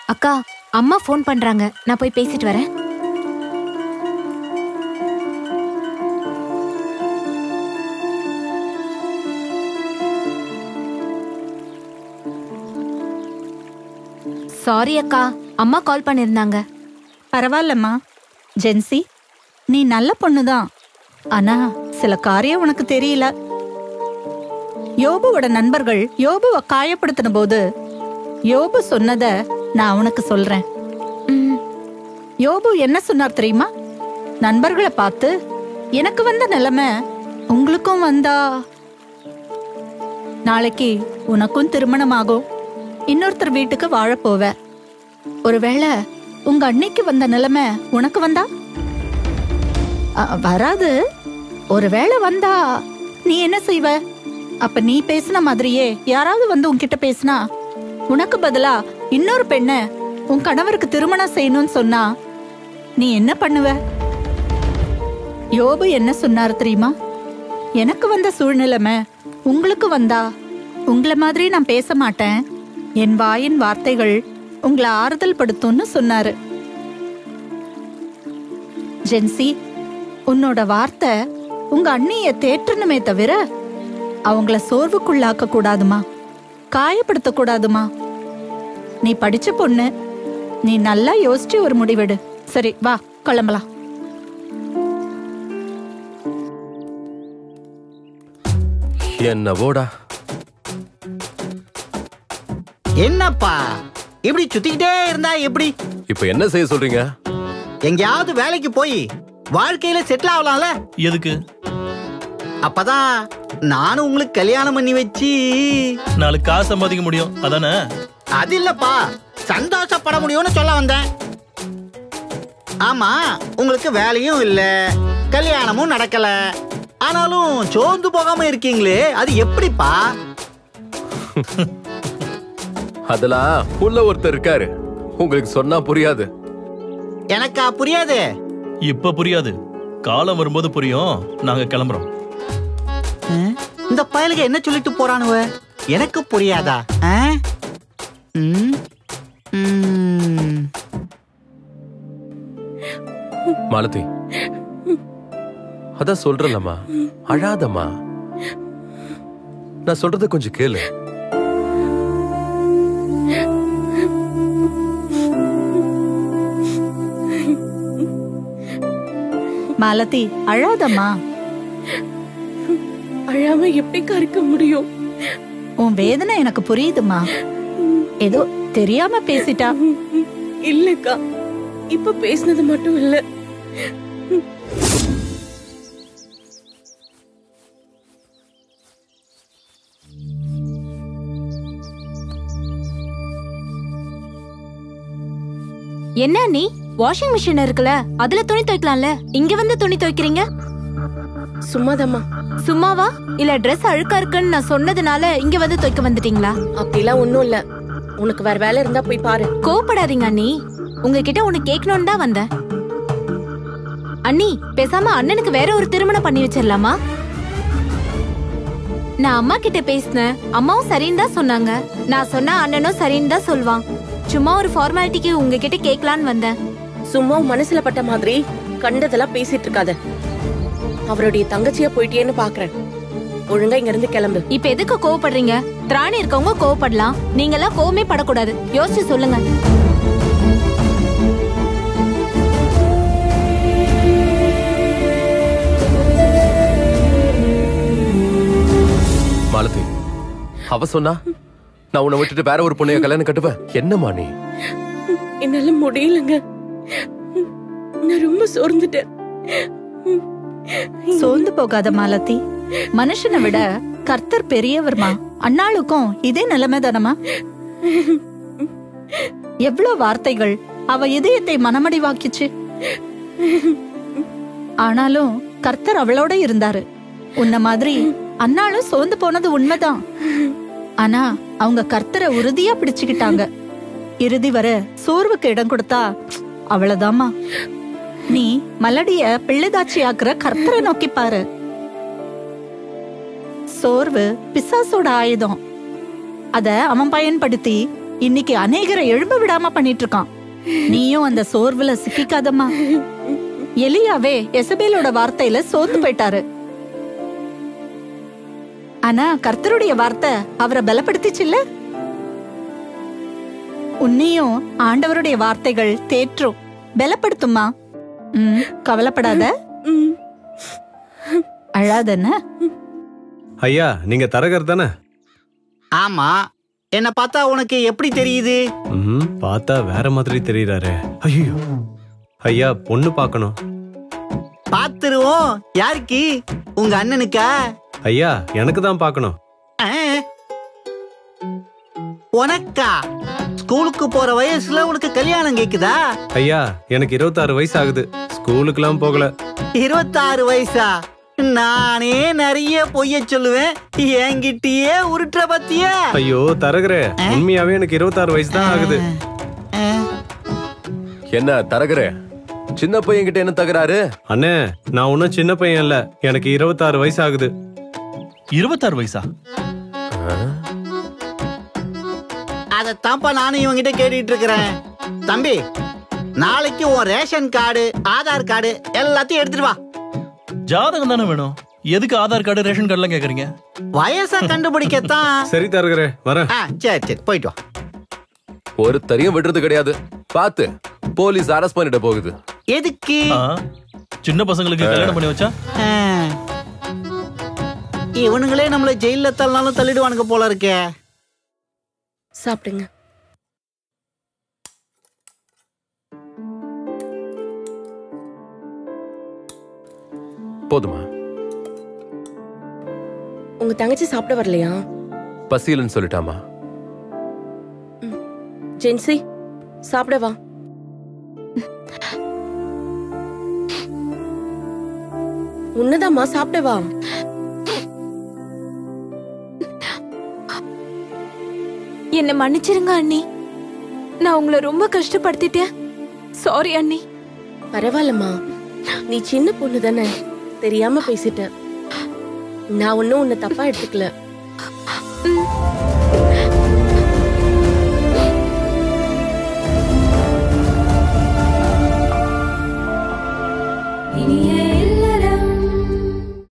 அக்கா அம்மா ஃபோன் பண்றாங்க நான் போய் பேசிட்டு வரேன் சாரி அக்கா அம்மா கால் பண்ணிருந்தாங்க பரவாயில்லம்மா ஜென்சி நீ நல்ல பொண்ணுதான் ஆனா சில காரியம் உனக்கு தெரியல யோபுவோட நண்பர்கள் யோபுவை காயப்படுத்தின போது யோபு சொன்னத நான் உனக்கு சொல்றேன் ம், யோபு என்ன சொன்னார் தெரியுமா நண்பர்களை பார்த்து எனக்கு வந்த நிலைமை உங்களுக்கும் வந்தா நாளைக்கு உனக்கும் திருமணம் ஆகும் இன்னொருத்தர் வீட்டுக்கு வாழ போவ ஒருவேளை உங்க அன்னைக்கு வந்த நிலைமை உனக்கு வந்தா அ, வராது ஒருவேளை வந்தா நீ என்ன செய்வ அப்ப நீ பேசின மாதிரியே யாராவது வந்து உன்கிட்ட பேசினா உனக்கு பதிலா இன்னொரு பெண்ண உன் கணவருக்கு திருமணம் செய்யணும்னு சொன்னா நீ என்ன பண்ணுவ யோபு என்ன சொன்னார் தெரியுமா எனக்கு வந்த சூழ்நிலைமை உங்களுக்கு வந்தா உங்கள மாதிரி நான் பேச மாட்டேன் என் வாயின் வார்த்தைகள் உங்களை ஆறுதல் படுத்தும்னு சொன்னாரு ஜென்சி உன்னோட வார்த்தை உங்க அண்ணிய தேற்றணுமே தவிர அவங்கள சோர்வுக்குள்ளாக்க கூடாதுமா காயப்படுத்த கூடாதுமா நீ படிச்ச பொண்ணு நீ நல்லா யோசிச்சு ஒரு முடிவெடு சரி வா கிளம்பலாம் என்னவோடா என்னப்பா இப்படி சுத்திக்கிட்டே இருந்தா எப்படி இப்ப என்ன செய்ய சொல்றீங்க எங்கேயாவது வேலைக்கு போய் வாழ்க்கையில செட்டில் ஆகலாம்ல எதுக்கு அப்பதான் நானும் உங்களுக்கு கல்யாணம் பண்ணி வச்சு நாலு காசு சம்பாதிக்க முடியும் அதானே அது இல்லப்பா சந்தோஷப்பட முடியும்னு சொல்ல வந்தேன் ஆமா உங்களுக்கு வேலையும் இல்ல கல்யாணமும் நடக்கல ஆனாலும் சோர்ந்து போகாம இருக்கீங்களே அது எப்படிப்பா அதெல்லாம் உள்ள ஒருத்தர் இருக்காரு உங்களுக்கு சொன்னா புரியாது எனக்கா புரியாது இப்ப புரியாது காலம் வரும்போது புரியும் நாங்க கிளம்புறோம் அஹ், இந்த பயலுக என்ன சொல்லிட்டு போறானுவ எனக்கு புரியாதா அஹ்? ம், ம். மாலதி அதான் சொல்றலம்மா அழாதம்மா நான் சொல்றத கொஞ்சம் கேளு மாலதி அழாதம்மா அழாம எப்படிக்கா இருக்க முடியும் உன் வேதனை எனக்கு புரியுதுமா ஏதோ தெரியாம பேசிட்டா இல்லக்கா இப்ப பேசினது மட்டும் இல்ல என்ன நீ வாஷிங் மிஷின் இருக்குல்ல அதுல துணி துவைக்கலாம்ல இங்க வந்து துணி துவைக்கிறீங்க சும்மாதாம்மா சும்மாவா இல்ல Dress அழுக்கா இருக்குன்னு நான் சொன்னதுனால இங்க வந்து துவைக்க வந்துட்டீங்களா அப்படிலாம் ஒண்ணும் இல்ல உனக்கு வேற வேலை இருந்தா போய் பாரு கோவப்படாதீங்க அண்ணி உங்ககிட்ட ஒண்ணு கேட்கணும்னு தான் வந்தேன் அண்ணி பேசாம அண்ணனுக்கு வேற ஒரு திருமணம் பண்ணி வச்சிடலாமா நான் அம்மா கிட்ட பேசினேன் அம்மாவும் சரின்னு தான் சொன்னாங்க நான் சொன்னா அண்ணனும் சரின்னு தான் சொல்வான் சும்மா ஒரு ஃபார்மாலிட்டிக்கு உங்ககிட்ட கேட்கலான்னு வந்தேன் சும்மா உன் மனசுல பட்ட மாதிரி கண்டதெல்லாம் பேசிட்டு இருக்காத அவருடைய தங்கச்சியா போயிட்டேன்னு பாக்குறேன் ஒழுங்கா இங்க இருந்து கிளம்பு இப்ப எதுக்கு கோவப்படுறீங்க திராணி இருக்கவங்க கோவப்படலாம் நீங்க எல்லாம் கோவமே படக்கூடாது யோசிச்சு சொல்லுங்க மாலதி அவ சொன்னா நான் உன்னை விட்டுட்டு வேற ஒரு பொண்ணைய கல்யாணம் கட்டுவேன் என்னம்மா நீ என்னால முடியலங்க நான் ரொம்ப சோர்ந்துட்டேன் சோர்ந்து போகாத மாலதி மனுஷனை விட கர்த்தர் பெரியவர்மா அண்ணாளுக்கும் இதே நிலைமை தானமா எவ்வளவு வார்த்தைகள் அவ இதயத்தை மனமடிவாக்கிச்சு ஆனாலும் கர்த்தர் அவளோட இருந்தாரு உன்ன மாதிரி அண்ணாளும் சோர்ந்து போனது உண்மைதான் ஆனா அவங்க கர்த்தரை உறுதியா பிடிச்சுக்கிட்டாங்க இறுதி வர சோர்வுக்கு இடம் கொடுத்தா அவ்வளவுதாம்மா நீ மலடிய பிள்ளைதாச்சி ஆக்குற கர்த்தரை நோக்கி பாரு சோர்வு பிசாசோட ஆயுதம் அத அவன் பயன்படுத்தி இன்னைக்கு அநேகரை எழும்ப விடாம பண்ணிட்டு இருக்கான் நீயும் அந்த சோர்வுல சிக்கிக்காதம்மா எலியாவே எசபேலோட வார்த்தையில சோர்ந்து போயிட்டாரு ஆனா கர்த்தருடைய வார்த்தை அவரை பலப்படுத்திச்சுல்ல உன்னையும் ஆண்டவருடைய வார்த்தைகள் தேற்றும் பலப்படுத்துமா ம், கவலைப்படாத ம். அழாதன்னு ஐயா நீங்க தரகர் தானே ஆமா என்ன பார்த்தா உனக்கு எப்படி தெரியுது ம் பார்த்தா வேற மாதிரி தெரியறாரு ஐயோ ஐயா பொண்ணு பார்க்கணும் பாத்துருவோம் யாருக்கு உங்க அண்ணனுக்கா ஐயா எனக்கு தான் பார்க்கணும் ஆ. உனக்கா ஸ்கூலுக்கு போற வயசுல உனக்கு கல்யாணம் கேக்குதா ஐயா எனக்கு இருபத்தாறு வயசு ஆகுது ஸ்கூலுக்குலாம் போகல இருபத்தாறு வயசா நானே நிறைய பொய்ய சொல்லுவேன் என்கிட்டயே உருட்டுற பத்தியா ஐயோ தரகரே உண்மையாவே எனக்கு இருபத்தாறு வயசு தான் ஆகுது ஆ. என்ன தரகரே சின்ன பையன்கிட்ட என்ன தகராறு அண்ணே நான் ஒன்றும் சின்ன பையன் இல்ல எனக்கு இருபத்தாறு வயசு ஆகுது இருபத்தாறு வயசா அதத்தான்ப்பா நானும் இவங்கிட்ட கேட்டுட்டு இருக்கிறேன் தம்பி நாளைக்கு உன் ரேஷன் கார்டு ஆதார் கார்டு எல்லாத்தையும் எடுத்துட்டு வா ஜாதகம் தானே வேணும் எதுக்கு ஆதார் கார்டு ரேஷன் கார்டுலாம் கேக்குறீங்க வயசை கண்டுபிடிக்கத்தான் சரி தரகரே வரேன் ஆ, சரி சரி போயிட்டு வா ஒருத்தரையும் விடுறது கிடையாது பாத்து போலீஸ் அரெஸ்ட் பண்ணிட போகுது எதுக்கு ஆ, சின்ன பசங்களுக்கு கல்யாணம் பண்ணி வச்சா ஆ. இவனுங்களே நம்மள ஜெயில தள்ளினாலும் தள்ளிடுவானுங்க போல இருக்கே சாப்பிடுங்க போதுமா உங்க தங்கச்சி சாப்பிட வரலையா பசியலன்னு சொல்லிட்டாமா ஜென்சி சாப்பிட வா உன்னதாம்மா சாப்பிட வா என்ன மன்னிச்சிருங்க அண்ணி நான் உங்களை ரொம்ப கஷ்டப்படுத்திட்டேன் சாரி அண்ணி பரவாயில்லம்மா நீ சின்ன பொண்ணு தானே தெரியாம பேசிட்ட நான் ஒன்னும் உன்னை தப்பா எடுத்துக்கல ம்.